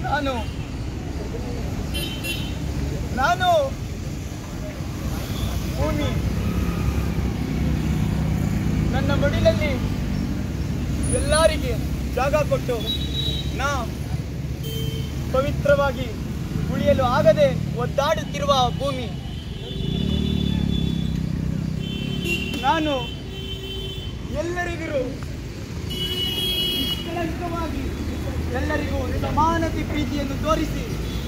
ನಾನು ನಾನು ಭೂಮಿ ನನ್ನ ಮಡಿಲಲ್ಲಿ ಎಲ್ಲರಿಗೆ ಜಾಗ ಕೊಟ್ಟು ನಾ ಪವಿತ್ರವಾಗಿ ಉಳಿಯಲು ಆಗದೆ ಒದ್ದಾಡುತ್ತಿರುವ ಭೂಮಿ ನಾನು ಎಲ್ಲರಿಗೂ ನಿಷ್ಕಳಂಕವಾಗಿ ಎಲ್ಲರಿಗೂ ಸಮಾನತೆ ಪ್ರೀತಿಯನ್ನು ತೋರಿಸಿ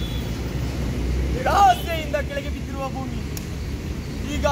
ನಿರಾಸೆಯಿಂದ ಕೆಳಗೆ ಬಿದ್ದಿರುವ ಭೂಮಿ ಈಗ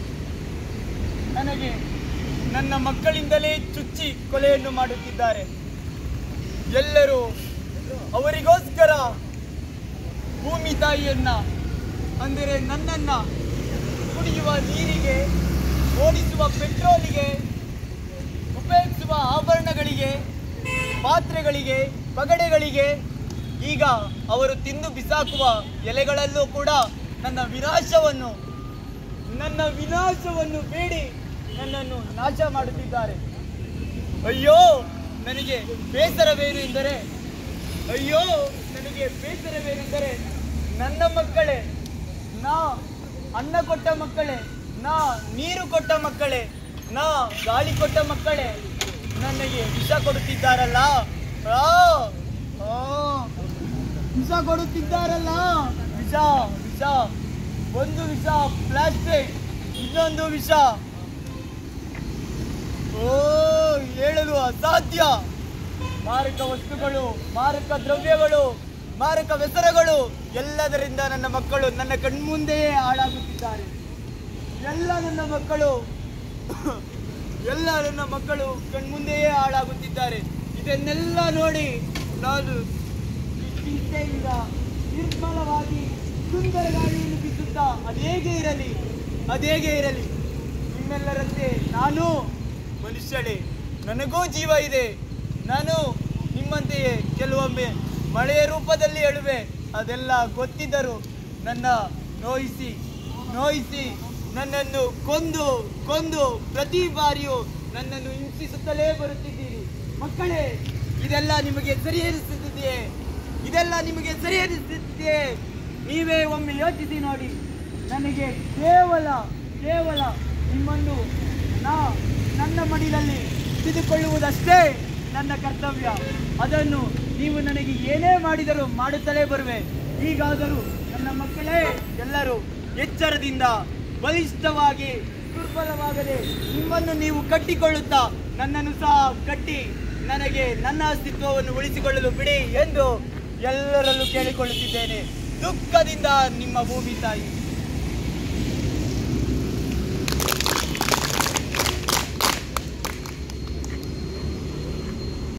ನನಗೆ ನನ್ನ ಮಕ್ಕಳಿಂದಲೇ ಚುಚ್ಚಿ ಕೊಲೆಯನ್ನು ಮಾಡುತ್ತಿದ್ದಾರೆ ಎಲ್ಲರೂ ಅವರಿಗೋಸ್ಕರ ಭೂಮಿ ತಾಯಿಯನ್ನ ಅಂದರೆ ನನ್ನನ್ನ ಕುಡಿಯುವ ನೀರಿಗೆ ಓಡಿಸುವ ಪೆಟ್ರೋಲಿಗೆ ಉಪಯೋಗಿಸುವ ಆಭರಣಗಳಿಗೆ ಪಾತ್ರೆಗಳಿಗೆ ಪಗಡೆಗಳಿಗೆ ಈಗ ಅವರು ತಿಂದು ಬಿಸಾಕುವ ಎಲೆಗಳಲ್ಲೂ ಕೂಡ ನನ್ನ ವಿನಾಶವನ್ನು ನನ್ನ ವಿನಾಶವನ್ನು ಬೇಡಿ ನನ್ನನ್ನು ನಾಶ ಮಾಡುತ್ತಿದ್ದಾರೆ ಅಯ್ಯೋ ನನಗೆ ಬೇಸರವೇನು ಎಂದರೆ ಅಯ್ಯೋ ನನಗೆ ಬೇಸರವೇನೆಂದರೆ ನನ್ನ ಮಕ್ಕಳೇ ನಾ ಅನ್ನ ಕೊಟ್ಟ ಮಕ್ಕಳೇ ನಾ ನೀರು ಕೊಟ್ಟ ಮಕ್ಕಳೇ ನಾ ಗಾಳಿ ಕೊಟ್ಟ ಮಕ್ಕಳೇ ನನಗೆ ವಿಷ ಕೊಡುತ್ತಿದ್ದಾರಲ್ಲ ಆ, ಆ, ವಿಷ ಕೊಡುತ್ತಿದ್ದಾರಲ್ಲ ವಿಷ ವಿಷ ಒಂದು ವಿಷ ಪ್ಲಾಸ್ಟಿಕ್ ಇನ್ನೊಂದು ವಿಷ ಓ ಹೇಳಲು ಅಸಾಧ್ಯ ಮಾರಕ ವಸ್ತುಗಳು ಮಾರಕ ದ್ರವ್ಯಗಳು ಮಾರಕ ವ್ಯಸನಗಳು ಎಲ್ಲದರಿಂದ ನನ್ನ ಮಕ್ಕಳು ನನ್ನ ಕಣ್ಮುಂದೆಯೇ ಹಾಳಾಗುತ್ತಿದ್ದಾರೆ ಎಲ್ಲ ನನ್ನ ಮಕ್ಕಳು ಎಲ್ಲ ನನ್ನ ಮಕ್ಕಳು ಕಣ್ಮುಂದೆಯೇ ಹಾಳಾಗುತ್ತಿದ್ದಾರೆ ಇದನ್ನೆಲ್ಲ ನೋಡಿ ನಾನು ಚಿಂತೆಯಿಂದ ನಿರ್ಮಲವಾಗಿ ಸುಂದರ ಗಾಳಿಯನ್ನು ಬೀಸುತ್ತಾ ಅದೇಗೆ ಇರಲಿ ಅದೇಗೆ ಇರಲಿ ನಿಮ್ಮೆಲ್ಲರಂತೆ ನಾನು ಮನುಷ್ಯಳೇ ನನಗೂ ಜೀವ ಇದೆ ನಾನು ನಿಮ್ಮಂತೆಯೇ ಕೆಲವೊಮ್ಮೆ ಮಳೆಯ ರೂಪದಲ್ಲಿ ಹೇಳುವೆ ಅದೆಲ್ಲ ಗೊತ್ತಿದ್ದರೂ ನನ್ನ ನೋಯಿಸಿ ನೋಯಿಸಿ ನನ್ನನ್ನು ಕೊಂದು ಕೊಂದು ಪ್ರತಿ ಬಾರಿಯೂ ನನ್ನನ್ನು ಹಿಂಸಿಸುತ್ತಲೇ ಬರುತ್ತಿದ್ದೀರಿ ಮಕ್ಕಳೇ ಇದೆಲ್ಲ ನಿಮಗೆ ಸರಿ ಅನಿಸುತ್ತಿದೆಯೇ ಇದೆಲ್ಲ ನಿಮಗೆ ಸರಿ ಅನಿಸುತ್ತಿದೆಯೇ ನೀವೇ ಒಮ್ಮೆ ಯೋಚಿಸಿ ನೋಡಿ ನನಗೆ ಕೇವಲ ಕೇವಲ ನಿಮ್ಮನ್ನು ನಾ ನನ್ನ ಮಡಿಲಲ್ಲಿ ತಿಳಿದುಕೊಳ್ಳುವುದಷ್ಟೇ ನನ್ನ ಕರ್ತವ್ಯ ಅದನ್ನು ನೀವು ನನಗೆ ಏನೇ ಮಾಡಿದರೂ ಮಾಡುತ್ತಲೇ ಬರುವೆ ಈಗಾದರೂ ನನ್ನ ಮಕ್ಕಳೇ ಎಲ್ಲರೂ ಎಚ್ಚರದಿಂದ ಬಲಿಷ್ಠವಾಗಿ ದುರ್ಬಲವಾಗದೆ ನಿಮ್ಮನ್ನು ನೀವು ಕಟ್ಟಿಕೊಳ್ಳುತ್ತಾ ನನ್ನನ್ನು ಸಹ ಕಟ್ಟಿ ನನಗೆ ನನ್ನ ಅಸ್ತಿತ್ವವನ್ನು ಉಳಿಸಿಕೊಳ್ಳಲು ಬಿಡಿ ಎಂದು ಎಲ್ಲರಲ್ಲೂ ಕೇಳಿಕೊಳ್ಳುತ್ತಿದ್ದೇನೆ ದುಃಖದಿಂದ ನಿಮ್ಮ ಭೂಮಿ ತಾಯಿ